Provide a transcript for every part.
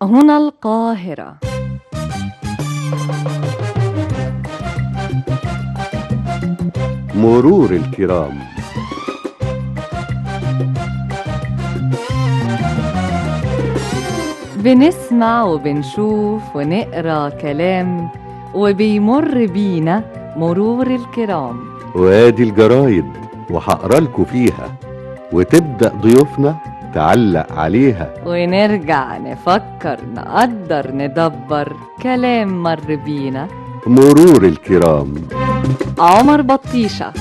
هنا القاهرة مرور الكرام بنسمع وبنشوف ونقرا كلام وبيمر بينا مرور الكرام وادي الجرايد وهقرا لكم فيها وتبدا ضيوفنا تعلق عليها ونرجع نفكر نقدر ندبر كلام مر بينا مرور الكرام عمر بطيشة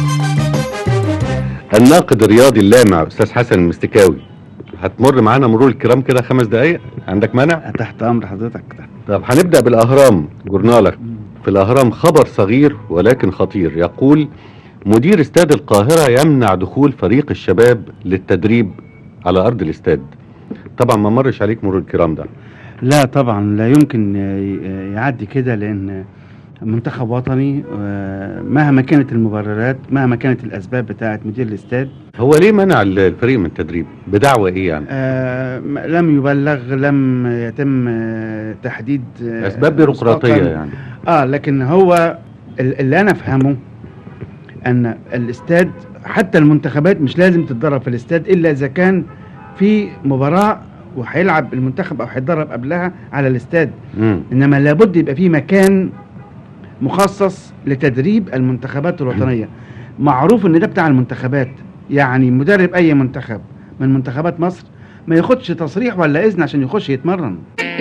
الناقد الرياضي اللامع استاذ حسن المستكاوي هتمر معانا مرور الكرام كده خمس دقايق عندك مانع تحت امر حضرتك طب هنبدا بالاهرام جورنالك في الاهرام خبر صغير ولكن خطير يقول مدير استاد القاهره يمنع دخول فريق الشباب للتدريب على ارض الاستاد طبعا ما مرش عليك مرور الكرام ده لا طبعا لا يمكن ي- يعدي كده لان منتخب وطني آه، مهما كانت المبررات مهما كانت الاسباب بتاعه مدير الاستاد هو ليه منع الفريق من التدريب بدعوى ايه يعني آه، م- لم يبلغ لم يتم آه، تحديد آه، اسباب بيروقراطيه مسبقاً. يعني اه لكن هو ال- اللي انا افهمه ان الاستاد حتى المنتخبات مش لازم تتدرب في الاستاد الا اذا كان في مباراه وهيلعب المنتخب او هيتدرب قبلها على الاستاد مم. انما لابد يبقى في مكان مخصص لتدريب المنتخبات الوطنيه معروف ان ده بتاع المنتخبات يعني مدرب اي منتخب من منتخبات مصر ما ياخدش تصريح ولا اذن عشان يخش يتمرن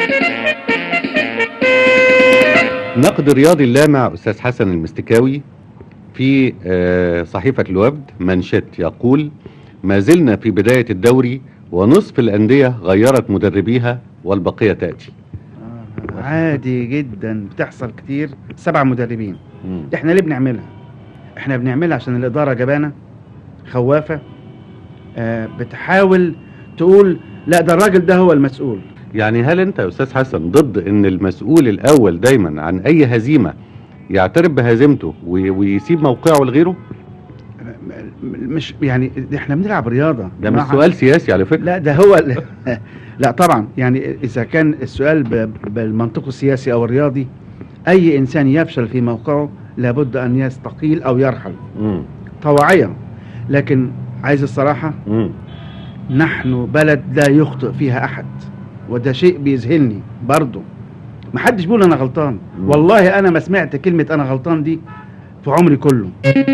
نقد الرياضي اللامع استاذ حسن المستكاوي في آه، صحيفه الوفد منشط يقول ما زلنا في بدايه الدوري ونصف الانديه غيرت مدربيها والبقيه تاتي عادي جدا بتحصل كتير سبع مدربين مم. احنا ليه بنعملها احنا بنعملها عشان الاداره جبانه خوافه آه بتحاول تقول لا ده الراجل ده هو المسؤول يعني هل انت يا استاذ حسن ضد ان المسؤول الاول دايما عن اي هزيمه يعترف بهزيمته وي- ويسيب موقعه لغيره م- م- مش يعني احنا بنلعب رياضه ده مش مع- سؤال سياسي على فكره لا ده هو ال- لا طبعا يعني اذا كان السؤال ب- بالمنطق السياسي او الرياضي اي انسان يفشل في موقعه لابد ان يستقيل او يرحل مم. طوعيه لكن عايز الصراحه مم. نحن بلد لا يخطئ فيها احد وده شيء بيذهلني برضه محدش بيقول انا غلطان مم. والله انا ما سمعت كلمه انا غلطان دي في عمري كله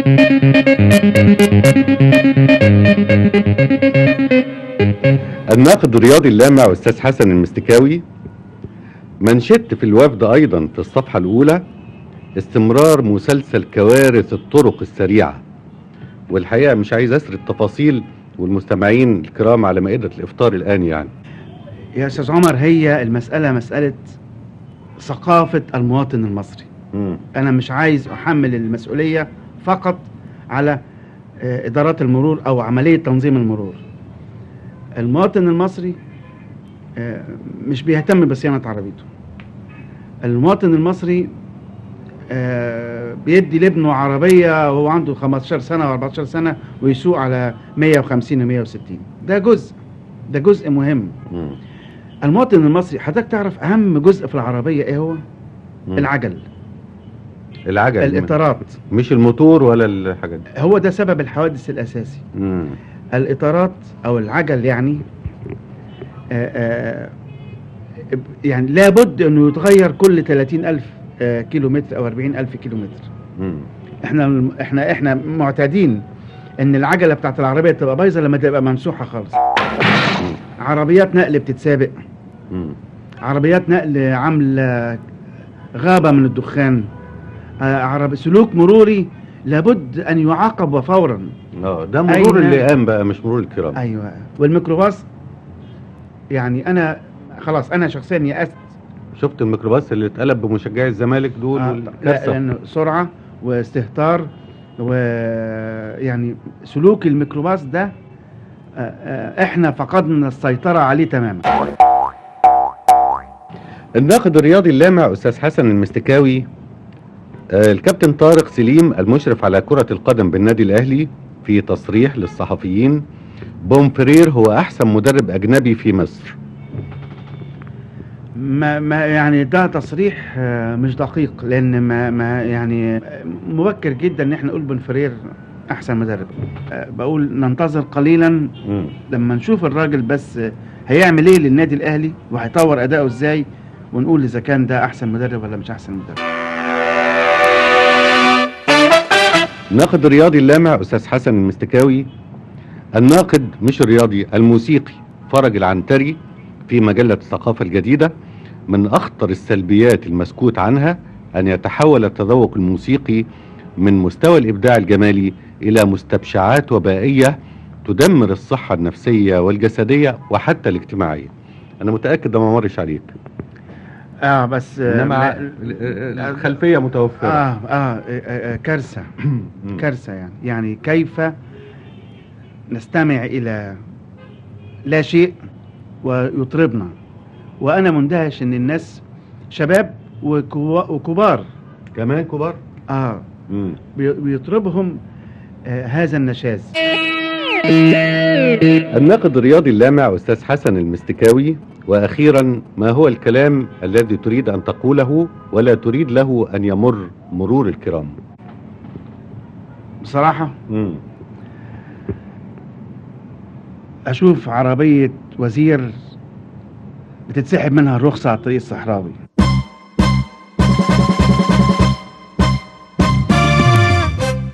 الناقد الرياضي اللامع استاذ حسن المستكاوي منشدت في الوفد ايضا في الصفحه الاولى استمرار مسلسل كوارث الطرق السريعه والحقيقه مش عايز اسرد تفاصيل والمستمعين الكرام على مائده الافطار الان يعني يا استاذ عمر هي المساله مساله ثقافه المواطن المصري مم. انا مش عايز احمل المسؤوليه فقط على آه، ادارات المرور او عمليه تنظيم المرور المواطن المصري آه، مش بيهتم بصيانه عربيته المواطن المصري آه، بيدي لابنه عربيه وهو عنده 15 سنه و 14 سنه ويسوق على 150 و 160 ده جزء ده جزء مهم مم. المواطن المصري حضرتك تعرف اهم جزء في العربيه ايه هو مم. العجل العجل الاطارات مش الموتور ولا الحاجات دي هو ده سبب الحوادث الأساسي مم. الإطارات أو العجل يعني آآ آآ يعني لابد أنه يتغير كل 30 ألف آه، كيلو متر أو 40 ألف كيلو متر مم. احنا احنا احنا معتادين ان العجله بتاعت العربيه تبقى بايظه لما تبقى ممسوحه خالص عربيات نقل بتتسابق مم. عربيات نقل عامله غابه من الدخان آه، عرب سلوك مروري لابد ان يعاقب وفورا اه ده مرور أين- اللي قام بقى مش مرور الكرام ايوه والميكروباص يعني انا خلاص انا شخصيا يأست شفت الميكروباص اللي اتقلب بمشجعي الزمالك دول آه لا والكارثه لانه سرعه واستهتار ويعني سلوك الميكروباص ده آه، آه، احنا فقدنا السيطره عليه تماما الناقد الرياضي اللامع استاذ حسن المستكاوي آه، الكابتن طارق سليم المشرف على كرة القدم بالنادي الاهلي في تصريح للصحفيين بومفرير هو احسن مدرب اجنبي في مصر ما ما يعني ده تصريح آه، مش دقيق لان ما ما يعني آه، مبكر جدا ان احنا نقول بن فرير احسن مدرب آه، بقول ننتظر قليلا مم. لما نشوف الراجل بس آه، هيعمل ايه للنادي الاهلي وهيطور اداؤه ازاي ونقول اذا كان ده احسن مدرب ولا مش احسن مدرب الناقد الرياضي اللامع استاذ حسن المستكاوي الناقد مش الرياضي الموسيقي فرج العنتري في مجلة الثقافة الجديدة من أخطر السلبيات المسكوت عنها أن يتحول التذوق الموسيقي من مستوى الإبداع الجمالي إلى مستبشعات وبائية تدمر الصحة النفسية والجسدية وحتى الاجتماعية أنا متأكد ده ما مرش عليك اه بس آه، إنما ما- الخلفية متوفرة آه, آه, آه, آه كارثة مم. كارثة يعني يعني كيف نستمع إلى لا شيء ويطربنا وأنا مندهش إن الناس شباب وكوا- وكبار كمان كبار آه مم. بي- بيطربهم آه هذا النشاز الناقد الرياضي اللامع أستاذ حسن المستكاوي وأخيرا ما هو الكلام الذي تريد أن تقوله ولا تريد له أن يمر مرور الكرام بصراحة مم. أشوف عربية وزير بتتسحب منها الرخصة على الطريق الصحراوي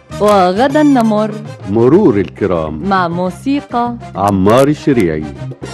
وغدا نمر مرور الكرام مع موسيقى عمار الشريعي